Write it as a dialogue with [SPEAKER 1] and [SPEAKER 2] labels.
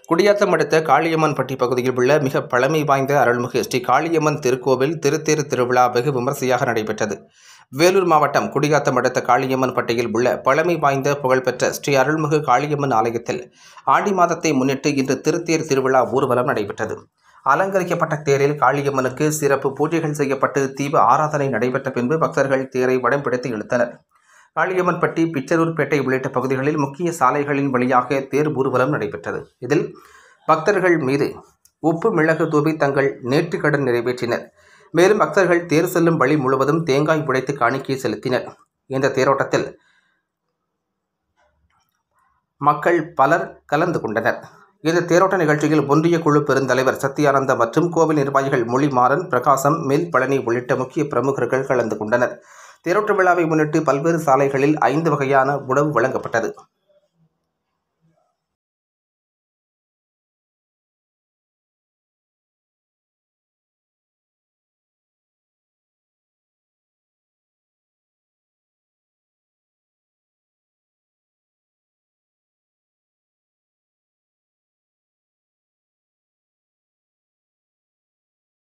[SPEAKER 1] குடியாத்தம் அடுத்த காளியம்மன்பட்டி பகுதியில் உள்ள மிக பழமை வாய்ந்த அருள்மிகு ஸ்ரீ காளியம்மன் திருக்கோவில் திருத்தேர் திருவிழா வெகு விமர்சையாக நடைபெற்றது வேலூர் மாவட்டம் குடியாத்தம் அடுத்த காளியம்மன் பட்டியில் உள்ள பழமை வாய்ந்த புகழ்பெற்ற ஸ்ரீ அருள்மிகு காளியம்மன் ஆலயத்தில் ஆடி மாதத்தை முன்னிட்டு இன்று திருத்தேர் திருவிழா ஊர்வலம் நடைபெற்றது அலங்கரிக்கப்பட்ட தேரில் காளியம்மனுக்கு சிறப்பு பூஜைகள் செய்யப்பட்டு தீப ஆராதனை நடைபெற்ற பின்பு பக்தர்கள் தேரை வடம் பிடித்து இழுத்தனர் காளியம்மன்பட்டி பிச்சரூர்பேட்டை உள்ளிட்ட பகுதிகளில் முக்கிய சாலைகளின் வழியாக தேர் ஊர்வலம் நடைபெற்றது இதில் பக்தர்கள் மீது உப்பு மிளகு தூவி தங்கள் நேற்றுக்கடன் நிறைவேற்றினர் மேலும் பக்தர்கள் தேர் செல்லும் வழி முழுவதும் தேங்காய் உடைத்து காணிக்கை செலுத்தினர் இந்த தேரோட்டத்தில் மக்கள் பலர் கலந்து கொண்டனர் இந்த தேரோட்ட நிகழ்ச்சியில் ஒன்றிய குழு பெருந்தலைவர் சத்யானந்தா மற்றும் கோவில் நிர்வாகிகள் மொழிமாறன் பிரகாசம் மேல் பழனி உள்ளிட்ட முக்கிய பிரமுகர்கள் கலந்து கொண்டனர் தேரோட்ட விழாவை முன்னிட்டு பல்வேறு சாலைகளில் ஐந்து வகையான உணவு வழங்கப்பட்டது